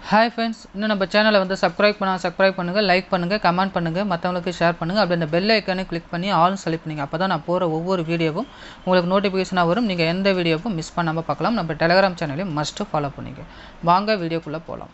hi friends இன்னும் நம்ம சேனலை வந்து சப்ஸ்கிரைப் பண்ணால் சப்ஸ்கிரைப் பண்ணுங்கள் லைக் பண்ணுங்கள் கமெண்ட் பண்ணுங்கள் மற்றவங்களுக்கு ஷேர் பண்ணுங்கள் அப்படி அந்த பெல் ஐக்கானே கிளிக் பண்ணி ஆல் செலக்ட் பண்ணிங்க அப்போ தான் நான் போகிற ஒவ்வொரு வீடியோவும் உங்களுக்கு நோட்டிஃபிகேஷனாக வரும் நீங்கள் எந்த வீடியோவும் மிஸ் பண்ணாமல் பார்க்கலாம் நம்ம டெலகிராம் சேனலையும் மஸ்ட்டு ஃபாலோ பண்ணிங்க வாங்க வீடியோக்குள்ளே போகலாம்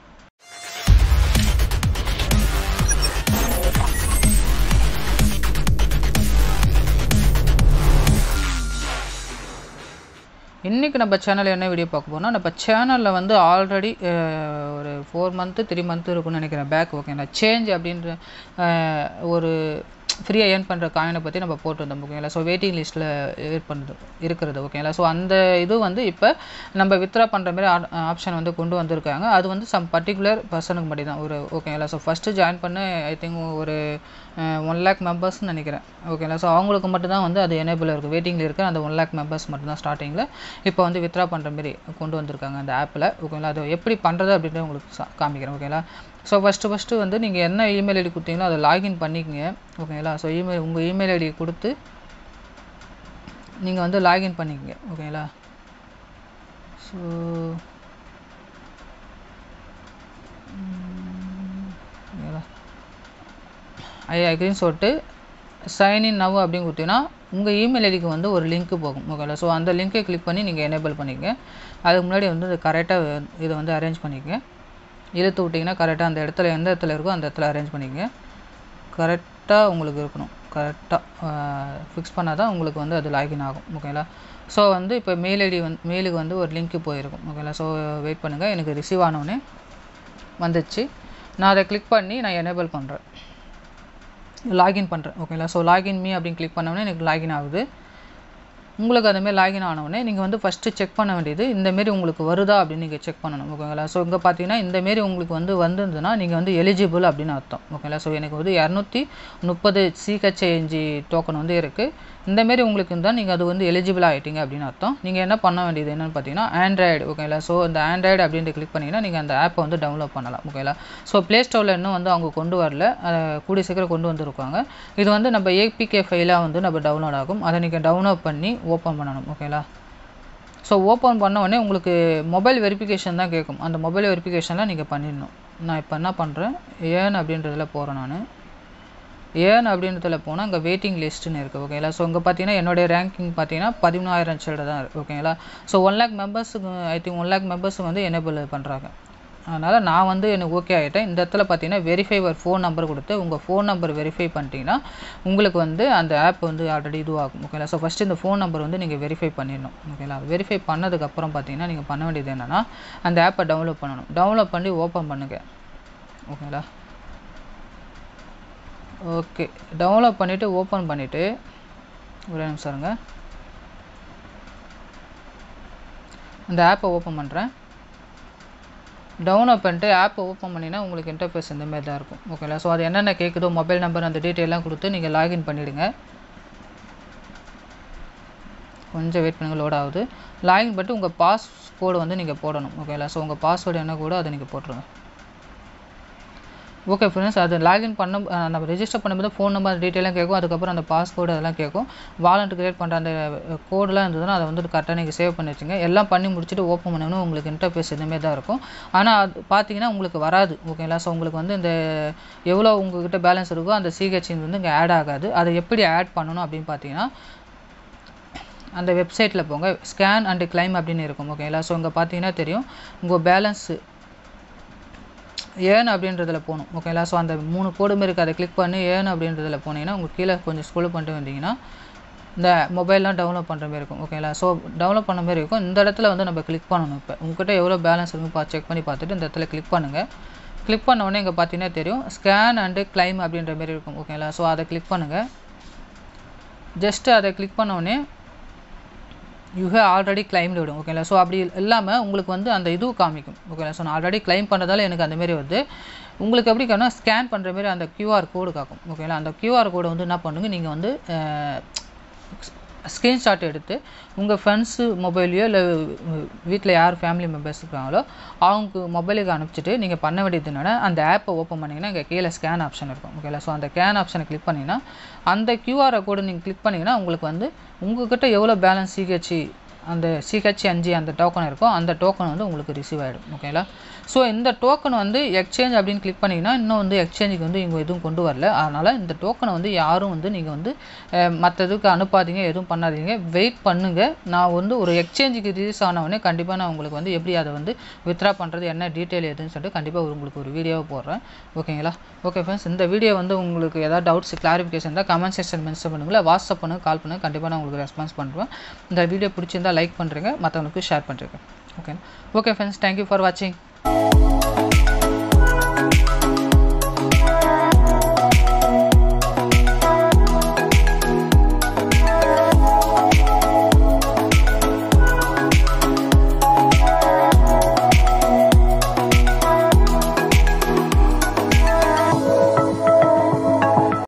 இன்றைக்கி நம்ம சேனலில் என்ன வீடியோ பார்க்க போனால் நம்ம சேனலில் வந்து ஆல்ரெடி ஒரு ஃபோர் மந்த்து த்ரீ மந்த்து இருக்கும்னு நினைக்கிறேன் பேக் ஓகேங்களா சேஞ்ச் அப்படின்ற அஹ், ஒரு ஃப்ரீயாக ஏர்ன் பண்ணுற காயினை பற்றி நம்ம போட்டு வந்தோம் ஓகேங்களா ஸோ வெயிட்டிங் லிஸ்ட்டில் ஏர் பண்ணுறது இருக்கிறது ஓகேங்களா ஸோ அந்த இது வந்து இப்போ நம்ம வித்ரா பண்ணுற மாதிரி ஆப்ஷன் வந்து கொண்டு வந்திருக்காங்க அது வந்து சம் பர்டிகுலர் பர்சனுக்கு மட்டும் தான் ஒரு ஓகேங்களா ஸோ ஃபஸ்ட்டு ஜாயின் பண்ண ஐ திங்க் ஒரு ஒன் லேக் மெம்பர்ஸ்னு நினைக்கிறேன் ஓகேங்களா ஸோ அவங்களுக்கு மட்டும் தான் வந்து அது எனேபிள் இருக்குது வெயிட்டிங்கில் இருக்கிற அந்த ஒன் லேக் மெம்பர்ஸ் மட்டும் தான் ஸ்டார்டிங்கில் இப்போ வந்து வித்ரா பண்ணுற மாதிரி கொண்டு வந்திருக்காங்க அந்த ஆப்பில் ஓகேங்களா அது எப்படி பண்ணுறது அப்படின்ட்டு உங்களுக்கு சா- காமிக்கிறேன் ஓகேங்களா ஸோ ஃபஸ்ட்டு ஃபஸ்ட்டு வந்து நீங்கள் என்ன இமெயில் ஐடி கொடுத்தீங்களோ அதை லாகின் பண்ணிக்கங்க ஓகேங்களா ஸோ இமெயில் உங்கள் இமெயில் ஐடி கொடுத்து நீங்கள் வந்து லாகின் பண்ணிக்கங்க ஓகேங்களா ஸோ ஓகேங்களா ஐ அக்ரின்னு சொல்லிட்டு சைன்இன் நவ் அப்படின்னு கொடுத்தீங்கன்னா உங்கள் இமெயில் ஐடிக்கு வந்து ஒரு லிங்க் போகும் ஓகேங்களா ஸோ அந்த லிங்க்கை கிளிக் பண்ணி நீங்கள் எனேபிள் பண்ணிக்கங்க அதுக்கு முன்னாடி வந்து கரெக்டாக இதை வந்து அரேஞ்ச் பண்ணிக்கங்க இழுத்து விட்டிங்கன்னா கரெக்டாக அந்த இடத்துல எந்த இடத்துல இருக்கோ அந்த இடத்துல அரேஞ்ச் பண்ணிக்கங்க கரெக்டாக உங்களுக்கு இருக்கணும் கரெக்டாக ஃபிக்ஸ் பண்ணால் தான் உங்களுக்கு வந்து அது லாகின் ஆகும் ஓகேங்களா ஸோ வந்து இப்போ மெயில் ஐடி வந்து மெயிலுக்கு வந்து ஒரு லிங்க் போயிருக்கும் ஓகேங்களா ஸோ வெயிட் பண்ணுங்கள் எனக்கு ரிசீவ் ஆனவுடனே வந்துச்சு நான் அதை கிளிக் பண்ணி நான் எனேபிள் பண்ணுறேன் லாகின் பண்ணுறேன் ஓகேங்களா ஸோ லாகின் மீ அப்படின்னு கிளிக் பண்ணோடனே எனக்கு லாகின் ஆகுது உங்களுக்கு அதுமாரி லாகின் ஆனவுடனே நீங்கள் வந்து ஃபஸ்ட்டு செக் பண்ண வேண்டியது இந்தமாரி உங்களுக்கு வருதா அப்படின்னு நீங்கள் செக் பண்ணணும் ஓகேங்களா ஸோ இங்கே பார்த்தீங்கன்னா இந்தமாரி உங்களுக்கு வந்து வந்திருந்ததுன்னா நீங்கள் வந்து எலிஜிபிள் அப்படின்னு அர்த்தம் ஓகேங்களா ஸோ எனக்கு வந்து இரநூத்தி முப்பது சிஹெச்ஏஎன்ஜி டோக்கன் வந்து இருக்குது இந்தமாரி உங்களுக்கு இருந்தால் நீங்கள் அது வந்து எலிஜிபிள் ஆகிட்டீங்க அப்படின்னு அர்த்தம் நீங்கள் என்ன பண்ண வேண்டியது என்னென்னு பார்த்தீங்கன்னா ஆண்ட்ராய்டு ஓகேங்களா ஸோ இந்த ஆண்ட்ராய்டு அப்படின்ட்டு கிளிக் பண்ணிங்கன்னா நீங்கள் அந்த ஆப்பை வந்து டவுன்லோட் பண்ணலாம் ஓகேங்களா ஸோ ப்ளே ஸ்டோரில் இன்னும் வந்து அவங்க கொண்டு வரல அதை கூடிய சீக்கிரம் கொண்டு வந்திருக்காங்க இது வந்து நம்ம ஏபிகே ஃபைலாக வந்து நம்ம டவுன்லோட் ஆகும் அதை நீங்கள் டவுன்லோட் பண்ணி ஓப்பன் பண்ணணும் ஓகேங்களா ஸோ ஓப்பன் பண்ண உடனே உங்களுக்கு மொபைல் வெரிஃபிகேஷன் தான் கேட்கும் அந்த மொபைல் வெரிஃபிகேஷன்லாம் நீங்கள் பண்ணிடணும் நான் இப்போ என்ன பண்ணுறேன் ஏன் அப்படின்றதுல போகிறேன் நான் ஏன் அப்படின்றதுல போனால் அங்கே வெயிட்டிங் லிஸ்ட்டுன்னு இருக்குது ஓகேங்களா ஸோ இங்கே பார்த்தீங்கன்னா என்னுடைய ரேங்கிங் பார்த்தீங்கன்னா பதிமூணாயிரம் சில்லரை தான் இருக்குது ஓகேங்களா ஸோ ஒன் லேக் மெம்பர்ஸுக்கு I think one lakh members வந்து எனேபிள் பண்ணுறாங்க அதனால் நான் வந்து எனக்கு ஓகே ஆகிட்டேன் இந்த இடத்துல பார்த்தீங்கன்னா வெரிஃபை ஒரு ஃபோன் நம்பர் கொடுத்து உங்கள் ஃபோன் நம்பர் வெரிஃபை பண்ணிட்டீங்கன்னா உங்களுக்கு வந்து அந்த ஆப் வந்து ஆல்ரெடி இதுவாகும் ஓகேங்களா ஸோ ஃபஸ்ட்டு இந்த ஃபோன் நம்பர் வந்து நீங்கள் வெரிஃபை பண்ணிடணும் ஓகேங்களா வெரிஃபை பண்ணதுக்கப்புறம் பார்த்தீங்கன்னா நீங்கள் பண்ண வேண்டியது என்னென்னா அந்த ஆப்பை டவுன்லோட் பண்ணணும் டவுன்லோட் பண்ணி ஓப்பன் பண்ணுங்கள் ஓகேங்களா ஓகே டவுன்லோட் பண்ணிவிட்டு ஓப்பன் பண்ணிவிட்டு ஒரே நிமிஷம் இருங்க இந்த ஆப்பை ஓப்பன் பண்ணுறேன் டவுன்லோட் பண்ணிட்டு ஆப்பை ஓப்பன் பண்ணினா உங்களுக்கு இன்டர்ஃபேஸ் இந்த மாதிரி தான் இருக்கும் ஓகேங்களா ஸோ அது என்னென்ன கேட்குதோ மொபைல் நம்பர் அந்த டீட்டெயிலாம் கொடுத்து நீங்கள் லாகின் பண்ணிவிடுங்க கொஞ்சம் வெயிட் பண்ணுங்கள் லோட் ஆகுது லாகின் பண்ணிட்டு உங்கள் பாஸ் கோடு வந்து நீங்கள் போடணும் ஓகேங்களா ஸோ உங்கள் பாஸ்வேர்டு என்ன கூட அதை நீங்கள் போட்டுருங்க ஓகே ஃப்ரெண்ட்ஸ் அது லாகின் பண்ண அஹ் நம்ம ரெஜிஸ்டர் பண்ணும்போது ஃபோன் நம்பர் டீட்டெயிலாம் கேட்கும் அதுக்கப்புறம் அந்த பாஸ்வேர்டு அதெல்லாம் கேட்கும் வாலண்ட் கிரியேட் பண்ணுற அந்த கோடெலாம் இருந்ததுன்னா அதை வந்து கரெக்டாக நீங்கள் சேவ் பண்ணி வச்சுங்க எல்லாம் பண்ணி முடிச்சுட்டு ஓப்பன் பண்ணணும் உங்களுக்கு இன்டர்ஃபேஸ் இதுமாரி தான் இருக்கும் ஆனால் அது பார்த்தீங்கன்னா உங்களுக்கு வராது ஓகேங்களா ஸோ உங்களுக்கு வந்து இந்த எவ்வளோ உங்ககிட்ட பேலன்ஸ் இருக்கோ அந்த சிஹெச் வந்து இங்கே ஆட் ஆகாது அதை எப்படி ஆட் பண்ணணும் அப்படின்னு பார்த்தீங்கன்னா அந்த வெப்சைட்டில் போங்க ஸ்கேன் அண்டு கிளைம் அப்படின்னு இருக்கும் ஓகேங்களா ஸோ இங்கே பார்த்தீங்கன்னா தெரியும் உங்கள் பேலன்ஸு ஏன் அப்படின்றதுல போகணும் ஓகேங்களா ஸோ அந்த மூணு கோடுமே இருக்குது அதை கிளிக் பண்ணி ஏன் அப்படின்றதுல போனீங்கன்னா உங்களுக்கு கீழே கொஞ்சம் ஸ்க்ரோல் பண்ணிட்டு வந்தீங்கன்னா இந்த மொபைல்லாம் டவுன்லோட் பண்ணுற மாதிரி இருக்கும் ஓகேங்களா ஸோ டவுன்லோட் பண்ண மாதிரி இருக்கும் இந்த இடத்துல வந்து நம்ம கிளிக் பண்ணணும் இப்போ உங்ககிட்ட எவ்வளோ பேலன்ஸ் இருக்குன்னு பா செக் பண்ணி பார்த்துட்டு இந்த இடத்துல கிளிக் பண்ணுங்கள் கிளிக் பண்ண உடனே இங்கே பார்த்தீங்கன்னா தெரியும் ஸ்கேன் அண்டு கிளைம் அப்படின்ற மாதிரி இருக்கும் ஓகேங்களா ஸோ அதை கிளிக் பண்ணுங்கள் ஜஸ்ட்டு அதை கிளிக் பண்ண உடனே யூ ஹே ஆல்ரெடி கிளைம்டு விடும் ஓகேங்களா ஸோ அப்படி இல்லாமல் உங்களுக்கு வந்து அந்த இது காமிக்கும் ஓகேங்களா ஸோ நான் ஆல்ரெடி கிளைம் பண்ணதால எனக்கு அந்த மாதிரி வருது உங்களுக்கு எப்படி காணும் ஸ்கேன் பண்ணுற மாதிரி அந்த கியூஆர் கோடு காக்கும் ஓகேங்களா அந்த கியூஆர் கோடை வந்து என்ன பண்ணுங்க நீங்கள் வந்து ஸ்க்ரீன்ஷாட் எடுத்து உங்கள் ஃப்ரெண்ட்ஸு மொபைல்லையோ இல்லை வீட்டில் யார் ஃபேமிலி மெம்பர்ஸ் இருக்காங்களோ அவங்க மொபைலுக்கு அனுப்பிச்சிட்டு நீங்கள் பண்ண வேண்டியது என்னென்னா அந்த ஆப்பை ஓப்பன் பண்ணிங்கன்னா இங்கே கீழே ஸ்கேன் ஆப்ஷன் இருக்கும் ஓகேங்களா ஸோ அந்த ஸ்கேன் ஆப்ஷனை கிளிக் பண்ணிங்கன்னா அந்த கியூஆரை கோடு நீங்கள் கிளிக் பண்ணிங்கன்னா உங்களுக்கு வந்து உங்ககிட்ட எவ்வளோ பேலன்ஸ் சிஹெச்சி அந்த சிஹெச்என்ஜி அந்த டோக்கன் இருக்கும் அந்த டோக்கன் வந்து உங்களுக்கு ரிசீவ் ஆகிடும் ஓகேங்களா ஸோ இந்த டோக்கன் வந்து எக்ஸ்சேஞ்ச் அப்படின்னு கிளிக் பண்ணிங்கன்னா இன்னும் வந்து எக்ஸ்சேஞ்சுக்கு வந்து இவங்க எதுவும் கொண்டு வரல அதனால் இந்த டோக்கனை வந்து யாரும் வந்து நீங்கள் வந்து மற்றதுக்கு அனுப்பாதீங்க எதுவும் பண்ணாதீங்க வெயிட் பண்ணுங்கள் நான் வந்து ஒரு எக்ஸ்சேஞ்சுக்கு ரிலீஸ் ஆனவொடனே கண்டிப்பாக நான் உங்களுக்கு வந்து எப்படி அதை வந்து வித்ரா பண்ணுறது என்ன டீட்டெயில் எதுன்னு சொல்லிட்டு கண்டிப்பாக உங்களுக்கு ஒரு வீடியோவை போடுறேன் ஓகேங்களா ஓகே ஃப்ரெண்ட்ஸ் இந்த வீடியோ வந்து உங்களுக்கு ஏதாவது டவுட்ஸ் கிளாரிஃபிகேஷன் இருந்தால் கமெண்ட் செக்ஷன் மென்ஷன் பண்ணுங்களேன் வாட்ஸ்அப் பண்ணுங்க கால் பண்ணுங்க கண்டிப்பாக நான் உங்களுக்கு ரெஸ்பான்ஸ் பண்ணுவேன் இந்த வீடியோ பிடிச்சிருந்தா லைக் பண்ணுறேங்க மற்றவங்களுக்கு ஷேர் பண்ணுறேங்க okay okay friends thank you for வாட்சிங்